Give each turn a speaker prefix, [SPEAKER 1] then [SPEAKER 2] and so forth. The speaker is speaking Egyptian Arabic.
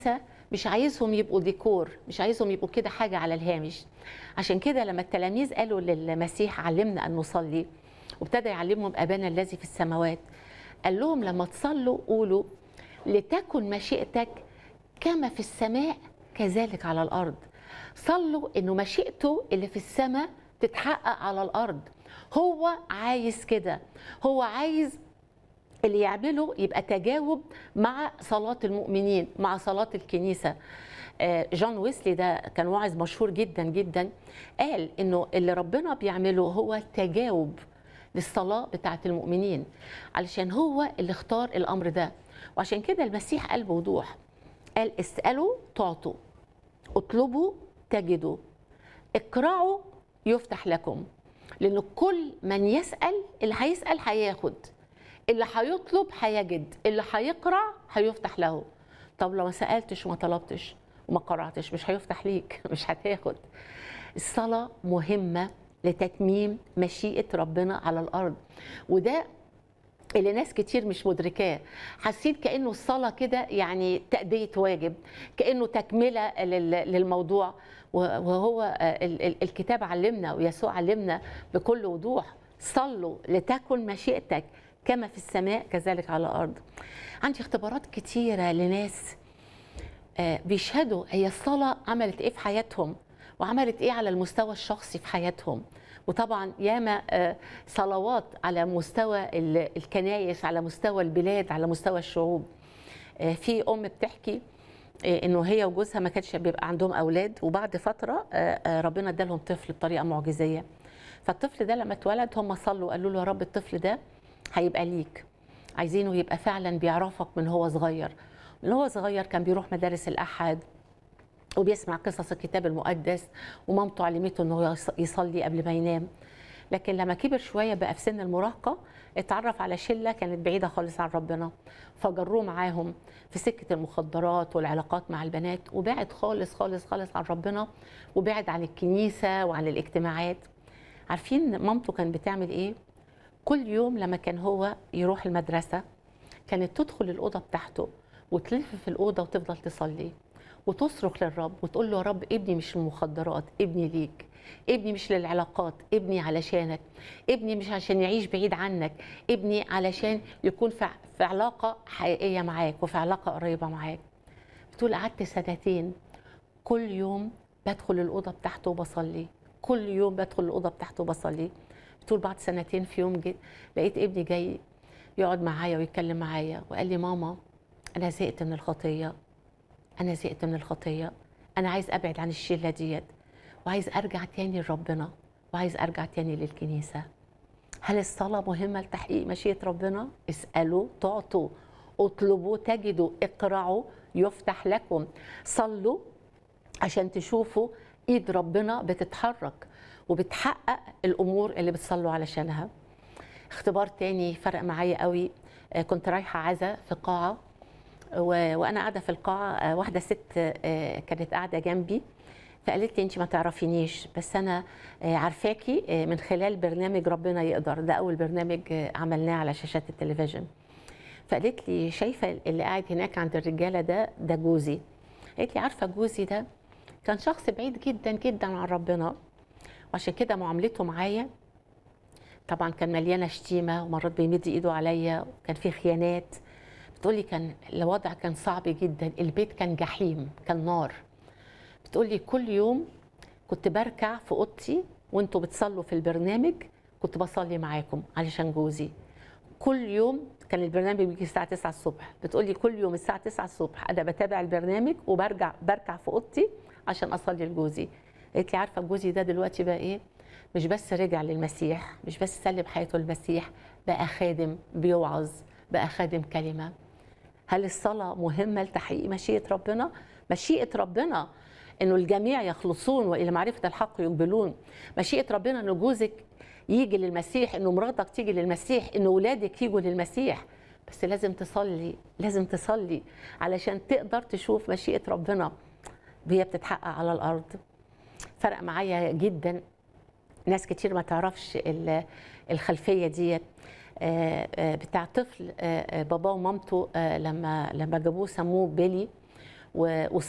[SPEAKER 1] مش عايزهم يبقوا ديكور مش عايزهم يبقوا كده حاجة على الهامش عشان كده لما التلاميذ قالوا للمسيح علمنا أن نصلي وابتدى يعلمهم أبانا الذي في السماوات قال لهم لما تصلوا قولوا لتكن مشيئتك كما في السماء كذلك على الأرض صلوا إنه مشيئته اللي في السماء تتحقق على الأرض هو عايز كده هو عايز اللي يعمله يبقى تجاوب مع صلاة المؤمنين مع صلاة الكنيسة جون ويسلي ده كان واعظ مشهور جدا جدا قال انه اللي ربنا بيعمله هو تجاوب للصلاة بتاعة المؤمنين علشان هو اللي اختار الأمر ده وعشان كده المسيح قال بوضوح قال اسألوا تعطوا اطلبوا تجدوا اقرعوا يفتح لكم لأن كل من يسأل اللي هيسأل هياخد اللي هيطلب هيجد اللي هيقرع هيفتح له طب لو ما سالتش وما طلبتش وما قرعتش مش هيفتح ليك مش هتاخد الصلاه مهمه لتتميم مشيئه ربنا على الارض وده اللي ناس كتير مش مدركاه حسيت كانه الصلاه كده يعني تاديه واجب كانه تكمله للموضوع وهو الكتاب علمنا ويسوع علمنا بكل وضوح صلوا لتكن مشيئتك كما في السماء كذلك على الارض عندي اختبارات كتيره لناس بيشهدوا هي الصلاه عملت ايه في حياتهم وعملت ايه على المستوى الشخصي في حياتهم وطبعا ياما صلوات على مستوى الكنايس على مستوى البلاد على مستوى الشعوب في ام بتحكي انه هي وجوزها ما كانش بيبقى عندهم اولاد وبعد فتره ربنا ادالهم طفل بطريقه معجزيه فالطفل ده لما اتولد هم صلوا قالوا له يا رب الطفل ده هيبقى ليك عايزينه يبقى فعلا بيعرفك من هو صغير من هو صغير كان بيروح مدارس الأحد وبيسمع قصص الكتاب المقدس ومامته علمته انه يصلي قبل ما ينام لكن لما كبر شويه بقى في سن المراهقه اتعرف على شله كانت بعيده خالص عن ربنا فجروه معاهم في سكه المخدرات والعلاقات مع البنات وبعد خالص خالص خالص عن ربنا وبعد عن الكنيسه وعن الاجتماعات عارفين مامته كانت بتعمل ايه كل يوم لما كان هو يروح المدرسة كانت تدخل الأوضة بتاعته وتلف في الأوضة وتفضل تصلي وتصرخ للرب وتقول له يا رب ابني مش للمخدرات ابني ليك ابني مش للعلاقات ابني علشانك ابني مش عشان يعيش بعيد عنك ابني علشان يكون في, في علاقة حقيقية معاك وفي علاقة قريبة معاك بتقول قعدت سنتين كل يوم بدخل الأوضة بتاعته وبصلي كل يوم بدخل الأوضة بتاعته وبصلي بتقول بعد سنتين في يوم جي لقيت ابني جاي يقعد معايا ويتكلم معايا وقال لي ماما انا زهقت من الخطيه انا زهقت من الخطيه انا عايز ابعد عن الشله ديت وعايز ارجع تاني لربنا وعايز ارجع تاني للكنيسه هل الصلاه مهمه لتحقيق مشيئه ربنا اسالوا تعطوا اطلبوا تجدوا اقرعوا يفتح لكم صلوا عشان تشوفوا ايد ربنا بتتحرك وبتحقق الامور اللي بتصلوا علشانها اختبار تاني فرق معايا قوي كنت رايحه عزا في قاعه و... وانا قاعده في القاعه واحده ست كانت قاعده جنبي فقالت لي انت ما تعرفينيش بس انا عارفاكي من خلال برنامج ربنا يقدر ده اول برنامج عملناه على شاشات التلفزيون فقالت لي شايفه اللي قاعد هناك عند الرجاله ده ده جوزي قالت لي عارفه جوزي ده كان شخص بعيد جدا جدا عن ربنا وعشان كده معاملته معايا طبعا كان مليانه شتيمه ومرات بيمد ايده عليا وكان في خيانات بتقولي كان الوضع كان صعب جدا البيت كان جحيم كان نار بتقولي كل يوم كنت بركع في اوضتي وانتوا بتصلوا في البرنامج كنت بصلي معاكم علشان جوزي كل يوم كان البرنامج بيجي الساعه 9 الصبح بتقولي كل يوم الساعه 9 الصبح انا بتابع البرنامج وبرجع بركع في اوضتي عشان اصلي لجوزي قالت لي عارفه جوزي ده دلوقتي بقى ايه مش بس رجع للمسيح مش بس سلم حياته للمسيح بقى خادم بيوعظ بقى خادم كلمه هل الصلاه مهمه لتحقيق مشيئه ربنا مشيئه ربنا انه الجميع يخلصون والى معرفه الحق يقبلون مشيئه ربنا انه جوزك يجي للمسيح انه مراتك تيجي للمسيح انه اولادك يجوا للمسيح بس لازم تصلي لازم تصلي علشان تقدر تشوف مشيئه ربنا وهي بتتحقق على الارض فرق معايا جدا ناس كتير ما تعرفش الخلفيه ديت بتاع طفل باباه ومامته لما لما جابوه سموه بيلي و-